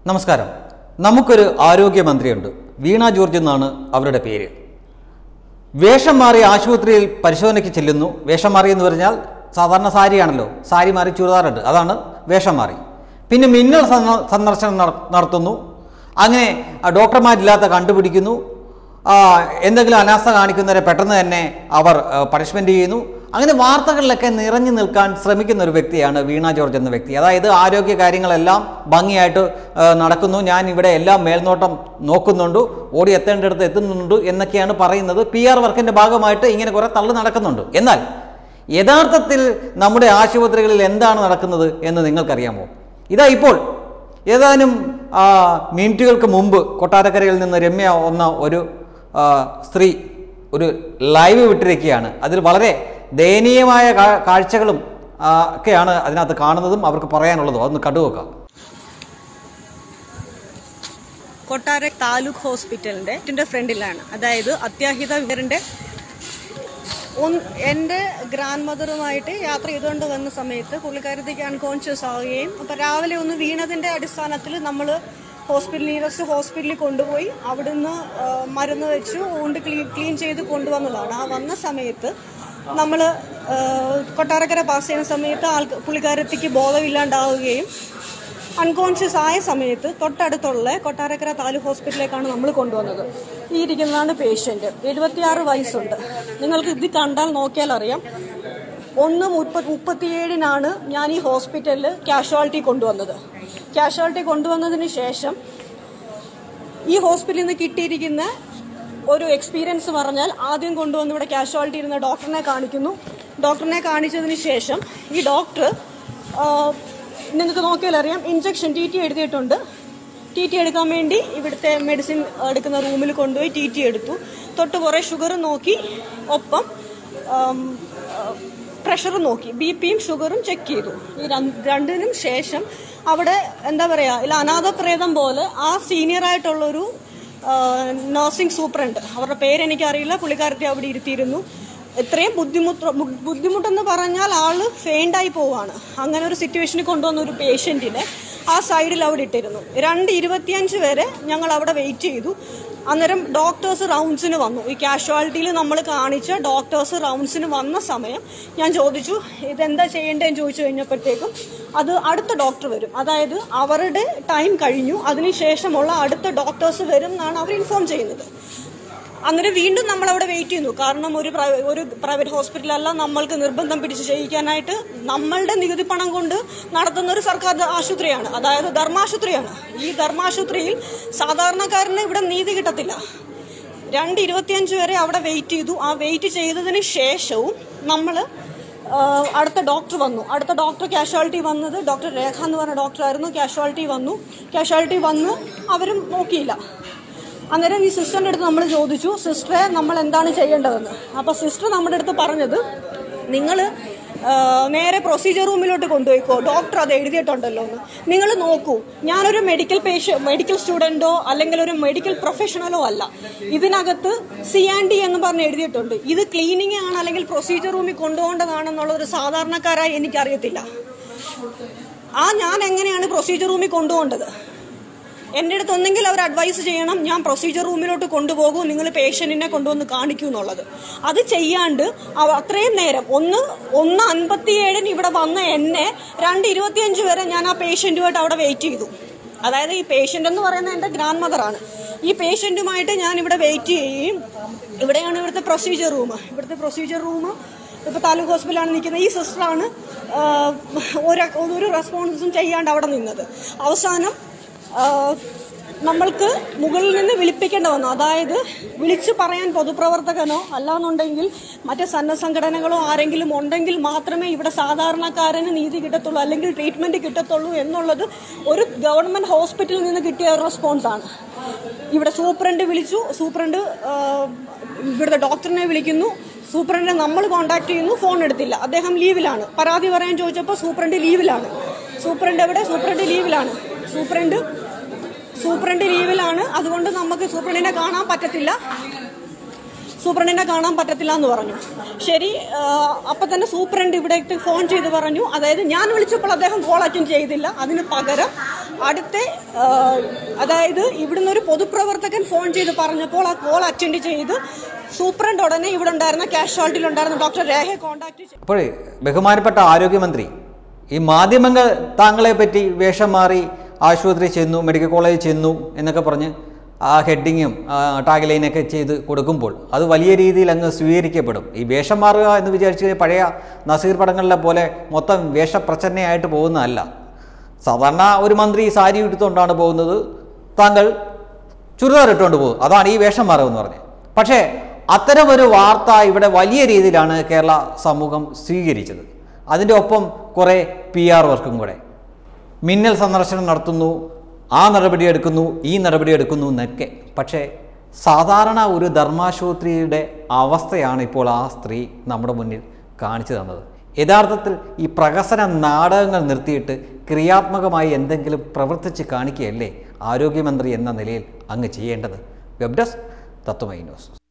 നമസ്കാരം നമുക്കൊരു ആരോഗ്യമന്ത്രിയുണ്ട് വീണ ജോർജ് എന്നാണ് അവരുടെ പേര് വേഷം മാറി ആശുപത്രിയിൽ പരിശോധനയ്ക്ക് ചെല്ലുന്നു വേഷം മാറി എന്ന് പറഞ്ഞാൽ സാധാരണ സാരിയാണല്ലോ സാരി മാറി ചുരിദാറുണ്ട് അതാണ് വേഷം മാറി പിന്നെ മിന്നൽ സന്ദ- സന്ദർശനം നട- നടത്തുന്നു അങ്ങനെ ആ ഡോക്ടർമാരില്ലാത്ത കണ്ടുപിടിക്കുന്നു ആ, എന്തെങ്കിലും അനാസ്ഥ കാണിക്കുന്നവരെ പെട്ടെന്ന് തന്നെ അവർ പണിഷ്മെൻ്റ് ചെയ്യുന്നു അങ്ങനെ വാർത്തകളിലൊക്കെ നിറഞ്ഞു നിൽക്കാൻ ശ്രമിക്കുന്ന ഒരു വ്യക്തിയാണ് വീണ ജോർജ് എന്ന വ്യക്തി അതായത് ആരോഗ്യ കാര്യങ്ങളെല്ലാം ഭംഗിയായിട്ട് ആ, നടക്കുന്നു ഞാൻ ഇവിടെ എല്ലാം മേൽനോട്ടം നോക്കുന്നുണ്ട് ഓടി എത്തേണ്ടിടത്ത് എത്തുന്നുണ്ട് എന്നൊക്കെയാണ് പറയുന്നത് പി ആർ വർക്കിൻ്റെ ഭാഗമായിട്ട് ഇങ്ങനെ കുറേ തള്ളു നടക്കുന്നുണ്ട് എന്നാൽ യഥാർത്ഥത്തിൽ നമ്മുടെ ആശുപത്രികളിൽ എന്താണ് നടക്കുന്നത് എന്ന് നിങ്ങൾക്കറിയാമോ ഇതാ ഇപ്പോൾ ഏതാനും ആ, മിനിറ്റുകൾക്ക് മുമ്പ് കൊട്ടാരക്കരയിൽ നിന്ന് രമ്യ എന്ന ഒരു ആ, സ്ത്രീ ഒരു ലൈവ് വിട്ടിരിക്കുകയാണ് അതിൽ വളരെ ദയനീയമായ കാ- കാഴ്ചകളും ആ, ഒക്കെയാണ് അതിനകത്ത് കാണുന്നതും അവർക്ക് പറയാനുള്ളതും അതൊന്ന് കണ്ടുനോക്കാം കൊട്ടാര താലൂക്ക് ഹോസ്പിറ്റലിന്റെ ഇതിന്റെ ഫ്രണ്ടിലാണ് അതായത് അത്യാഹിത വിവരന്റെ എൻ്റെ ഗ്രാൻഡ് മദറുമായിട്ട് യാത്ര ചെയ്തുകൊണ്ട് വന്ന സമയത്ത് പുള്ളിക്കാരത്തേക്ക് അൺകോൺഷ്യസ് ആവുകയും അപ്പം രാവിലെ ഒന്ന് വീണതിൻ്റെ അടിസ്ഥാനത്തിൽ നമ്മൾ ഹോസ്പിറ്റൽ നിയറസ്റ്റ് ഹോസ്പിറ്റലിൽ കൊണ്ടുപോയി അവിടുന്ന് ആ, മരുന്ന് വെച്ച് ഊണ്ട് ക്ലീൻ ക്ലീൻ ചെയ്ത് കൊണ്ടുവന്നതാണ് ആ വന്ന സമയത്ത് നമ്മൾ കൊട്ടാരക്കര പാസ് ചെയ്യുന്ന സമയത്ത് ആൾക്ക് പുള്ളിക്കാരത്തേക്ക് ബോധമില്ലാണ്ടാവുകയും അൺകോൺഷ്യസ് ആയ സമയത്ത് തൊട്ടടുത്തുള്ള കൊട്ടാരക്കര താലൂക്ക് ഹോസ്പിറ്റലിലേക്കാണ് നമ്മൾ കൊണ്ടുവന്നത് ഈ ഇരിക്കുന്നതാണ് പേഷ്യന്റ് എഴുപത്തിയാറ് വയസ്സുണ്ട് നിങ്ങൾക്ക് ഇത് കണ്ടാൽ നോക്കിയാൽ അറിയാം ഒന്ന് മുപ്പത് മുപ്പത്തിയേഴിനാണ് ഞാൻ ഈ ഹോസ്പിറ്റലിൽ കാഷ്വാലിറ്റി കൊണ്ടുവന്നത് കാഷ്വാലിറ്റി കൊണ്ടുവന്നതിന് ശേഷം ഈ ഹോസ്പിറ്റലിൽ നിന്ന് കിട്ടിയിരിക്കുന്ന ഒരു എക്സ്പീരിയൻസ് പറഞ്ഞാൽ ആദ്യം കൊണ്ടുവന്ന് ഇവിടെ കാഷ്വാലിറ്റി ഇരുന്ന ഡോക്ടറിനെ കാണിക്കുന്നു ഡോക്ടറിനെ കാണിച്ചതിന് ശേഷം ഈ ഡോക്ടർ നിങ്ങൾക്ക് നോക്കിയാൽ അറിയാം ഇഞ്ചക്ഷൻ ടി ടി എഴുതിയിട്ടുണ്ട് ടി ടി എടുക്കാൻ വേണ്ടി ഇവിടുത്തെ മെഡിസിൻ എടുക്കുന്ന റൂമിൽ കൊണ്ടുപോയി ടി ടി എടുത്തു തൊട്ട് കുറേ ഷുഗർ നോക്കി ഒപ്പം പ്രഷർ നോക്കി ബി പിയും ഷുഗറും ചെക്ക് ചെയ്തു ഈ രണ്ട്- രണ്ടിനും ശേഷം അവിടെ എന്താ പറയാ ഇല്ല അനാഥപ്രേതം പോലെ ആ സീനിയർ ആയിട്ടുള്ളൊരു നഴ്സിംഗ് സൂപ്രണ്ട് അവരുടെ പേര് എനിക്കറിയില്ല പുള്ളിക്കാരത്തെ അവിടെ ഇരുത്തിയിരുന്നു എത്രയും ബുദ്ധിമുട്ട് ബു- ബുദ്ധിമുട്ടെന്ന് പറഞ്ഞാൽ ആള് ഫെയിൻഡായി പോവാണ് അങ്ങനെ ഒരു സിറ്റുവേഷനിൽ കൊണ്ടുവന്ന ഒരു പേഷ്യന്റിനെ ആ സൈഡിൽ അവിടെ ഇട്ടിരുന്നു രണ്ട് ഇരുപത്തിയഞ്ച് വരെ ഞങ്ങൾ അവിടെ വെയിറ്റ് ചെയ്തു അന്നേരം ഡോക്ടേഴ്സ് റൗണ്ട്സിന് വന്നു ഈ കാഷ്വാലിറ്റിയിൽ നമ്മൾ കാണിച്ച ഡോക്ടേഴ്സ് റൗണ്ട്സിന് വന്ന സമയം ഞാൻ ചോദിച്ചു ഇതെന്താ ചെയ്യേണ്ടതെന്ന് ചോദിച്ചു കഴിഞ്ഞപ്പോഴത്തേക്കും അത് അടുത്ത ഡോക്ടർ വരും അതായത് അവരുടെ ടൈം കഴിഞ്ഞു അതിനുശേഷമുള്ള അടുത്ത ഡോക്ടേഴ്സ് വരും എന്നാണ് അവർ ഇൻഫോം ചെയ്യുന്നത് അന്നേരം വീണ്ടും നമ്മൾ അവിടെ വെയിറ്റ് ചെയ്യുന്നു കാരണം ഒരു പ്രൈ- ഒരു പ്രൈവറ്റ് ഹോസ്പിറ്റലല്ല നമ്മൾക്ക് നിർബന്ധം പിടിച്ച് ചെയ്യിക്കാനായിട്ട് നമ്മളുടെ നികുതി പണം കൊണ്ട് നടത്തുന്ന ഒരു സർക്കാർ ആശുപത്രിയാണ് അതായത് ധർമാശുപത്രിയാണ് ഈ ധർമാശുപത്രിയിൽ സാധാരണക്കാരന് ഇവിടെ നീതി കിട്ടത്തില്ല രണ്ട് ഇരുപത്തിയഞ്ച് വരെ അവിടെ വെയിറ്റ് ചെയ്തു ആ വെയിറ്റ് ചെയ്തതിന് ശേഷവും നമ്മൾ അടുത്ത ഡോക്ടർ വന്നു അടുത്ത ഡോക്ടർ കാഷ്വാലിറ്റി വന്നത് ഡോക്ടർ രേഖ എന്ന് പറഞ്ഞ ഡോക്ടറായിരുന്നു കാഷ്വാലിറ്റി വന്നു കാഷ്വാലിറ്റി വന്ന് അവരും നോക്കിയില്ല അന്നേരം ഈ സിസ്റ്ററിന്റെ അടുത്ത് നമ്മൾ ചോദിച്ചു സിസ്റ്ററെ നമ്മൾ എന്താണ് ചെയ്യേണ്ടതെന്ന് അപ്പൊ സിസ്റ്റർ നമ്മുടെ അടുത്ത് പറഞ്ഞത് നിങ്ങൾ നേരെ പ്രൊസീജിയർ റൂമിലോട്ട് കൊണ്ടുപോയിക്കോ ഡോക്ടർ അത് എഴുതിയിട്ടുണ്ടല്ലോ എന്ന് നിങ്ങൾ നോക്കൂ ഞാനൊരു മെഡിക്കൽ പേഷ്യ മെഡിക്കൽ സ്റ്റുഡൻറ്റോ അല്ലെങ്കിൽ ഒരു മെഡിക്കൽ പ്രൊഫഷണലോ അല്ല ഇതിനകത്ത് സി ആൻഡ് ഡി എന്ന് പറഞ്ഞ് എഴുതിയിട്ടുണ്ട് ഇത് ക്ലീനിങ് ആണ് അല്ലെങ്കിൽ പ്രൊസീജിയർ റൂമിൽ കൊണ്ടുപോകേണ്ടതാണെന്നുള്ള ഒരു സാധാരണക്കാരായി എനിക്കറിയത്തില്ല ആ ഞാൻ എങ്ങനെയാണ് പ്രൊസീജിയർ റൂമിൽ കൊണ്ടുപോകേണ്ടത് എൻ്റെ അടുത്ത് ഒന്നെങ്കിൽ അവർ അഡ്വൈസ് ചെയ്യണം ഞാൻ പ്രൊസീജിയർ റൂമിലോട്ട് കൊണ്ടുപോകൂ നിങ്ങൾ പേഷ്യന്റിനെ കൊണ്ടുവന്ന് കാണിക്കൂ എന്നുള്ളത് അത് ചെയ്യാണ്ട് അവ- അത്രയും നേരം ഒന്ന് ഒന്ന് അൻപത്തിയേഴിന് ഇവിടെ വന്ന എന്നെ രണ്ട് ഇരുപത്തിയഞ്ച് വരെ ഞാൻ ആ പേഷ്യന്റുമായിട്ട് അവിടെ വെയിറ്റ് ചെയ്തു അതായത് ഈ പേഷ്യന്റ് എന്ന് പറയുന്നത് എൻ്റെ ഗ്രാൻഡ് മദറാണ് ഈ പേഷ്യന്റുമായിട്ട് ഞാൻ ഇവിടെ വെയിറ്റ് ചെയ്യുകയും ഇവിടെയാണ് ഇവിടുത്തെ പ്രൊസീജിയർ റൂം ഇവിടുത്തെ പ്രൊസീജിയർ റൂം ഇപ്പൊ താലൂക്ക് ഹോസ്പിറ്റലാണ് നിൽക്കുന്നത് ഈ സിസ്റ്ററാണ് ഒരു ഒരു റെസ്പോൺസും ചെയ്യാണ്ട് അവിടെ നിന്നത് അവസാനം ആ, നമ്മൾക്ക് മുകളിൽ നിന്ന് വിളിപ്പിക്കേണ്ട വന്നു അതായത് വിളിച്ചു പറയാൻ പൊതുപ്രവർത്തകനോ അല്ലാന്നുണ്ടെങ്കിൽ മറ്റ് സന്നദ്ധ സംഘടനകളോ ആരെങ്കിലും ഉണ്ടെങ്കിൽ മാത്രമേ ഇവിടെ സാധാരണക്കാരന് നീതി കിട്ടത്തുള്ളൂ അല്ലെങ്കിൽ ട്രീറ്റ്മെന്റ് കിട്ടത്തുള്ളൂ എന്നുള്ളത് ഒരു ഗവൺമെന്റ് ഹോസ്പിറ്റലിൽ നിന്ന് കിട്ടിയ ഒരു റെസ്പോൺസ് ആണ് ഇവിടെ സൂപ്രണ്ട് വിളിച്ചു സൂപ്രണ്ട് ആ, ഇവിടുത്തെ ഡോക്ടറിനെ വിളിക്കുന്നു സൂപ്രണ്ടിനെ നമ്മൾ കോൺടാക്ട് ചെയ്യുന്നു ഫോൺ എടുത്തില്ല അദ്ദേഹം ലീവിലാണ് പരാതി പറയാൻ ചോദിച്ചപ്പോൾ സൂപ്രണ്ട് ലീവിലാണ് സൂപ്രണ്ട് എവിടെ സൂപ്രണ്ട് ലീവിലാണ് സൂപ്രണ്ട് സൂപ്രണ്ട് ലീവിലാണ് അതുകൊണ്ട് നമുക്ക് സൂപ്രണ്ടിനെ കാണാൻ പറ്റത്തില്ല സൂപ്രണ്ടിനെ കാണാൻ പറ്റത്തില്ല എന്ന് പറഞ്ഞു ശരി ആ, അപ്പൊ തന്നെ സൂപ്രണ്ട് ഇവിടേക്ക് ഫോൺ ചെയ്ത് പറഞ്ഞു അതായത് ഞാൻ വിളിച്ചപ്പോൾ അദ്ദേഹം കോൾ അറ്റൻഡ് ചെയ്തില്ല അതിന് പകരം അടുത്ത ആ, അതായത് ഇവിടുന്ന് ഒരു പൊതുപ്രവർത്തകൻ ഫോൺ ചെയ്ത് പറഞ്ഞപ്പോൾ ആ കോൾ അറ്റൻഡ് ചെയ്ത് സൂപ്രണ്ട് ഉടനെ ഇവിടെ ഉണ്ടായിരുന്ന കാഷ്വാലിറ്റിയിൽ ഉണ്ടായിരുന്ന ഡോക്ടർ രേഖയെ കോൺടാക്ട് ചെയ്തു അപ്പോഴേ ബഹുമാനപ്പെട്ട ആരോഗ്യമന്ത്രി ഈ മാധ്യമങ്ങൾ താങ്കളെ പറ്റി വേഷം മാറി ആശുപത്രി ചെന്നു മെഡിക്കൽ കോളേജിൽ ചെന്നു എന്നൊക്കെ പറഞ്ഞ് ആ ഹെഡിങ്ങും ടാഗ് ലൈനൊക്കെ ചെയ്ത് കൊടുക്കുമ്പോൾ അത് വലിയ രീതിയിൽ അങ്ങ് സ്വീകരിക്കപ്പെടും ഈ വേഷം മാറുക എന്ന് വിചാരിച്ച് കഴിഞ്ഞാൽ പഴയ നസീർ പടങ്ങളിലെ പോലെ മൊത്തം വേഷപ്രചരണയായിട്ട് പോകുന്നതല്ല സാധാരണ ഒരു മന്ത്രി സാരി എടുത്തുകൊണ്ടാണ് പോകുന്നത് താങ്കൾ ചുരിദാർ ഇട്ടുകൊണ്ട് പോകും അതാണ് ഈ വേഷം മാറുമെന്ന് പറഞ്ഞത് പക്ഷേ അത്തരം ഒരു വാർത്ത ഇവിടെ വലിയ രീതിയിലാണ് കേരള സമൂഹം സ്വീകരിച്ചത് അതിൻ്റെ ഒപ്പം കുറേ പി ആർ വർക്കും കൂടെ മിന്നൽ സന്ദർശനം നടത്തുന്നു ആ നടപടി എടുക്കുന്നു ഈ നടപടി എടുക്കുന്നു എന്നൊക്കെ പക്ഷേ സാധാരണ ഒരു ധർമാശുപത്രിയുടെ അവസ്ഥയാണ് ഇപ്പോൾ ആ സ്ത്രീ നമ്മുടെ മുന്നിൽ കാണിച്ചു തന്നത് യഥാർത്ഥത്തിൽ ഈ പ്രഹസന നാടകങ്ങൾ നിർത്തിയിട്ട് ക്രിയാത്മകമായി എന്തെങ്കിലും പ്രവർത്തിച്ച് കാണിക്കുകയല്ലേ ആരോഗ്യമന്ത്രി എന്ന നിലയിൽ അങ്ങ് ചെയ്യേണ്ടത് വെബ് ഡെസ്ക് തത്വമൈ ന്യൂസ്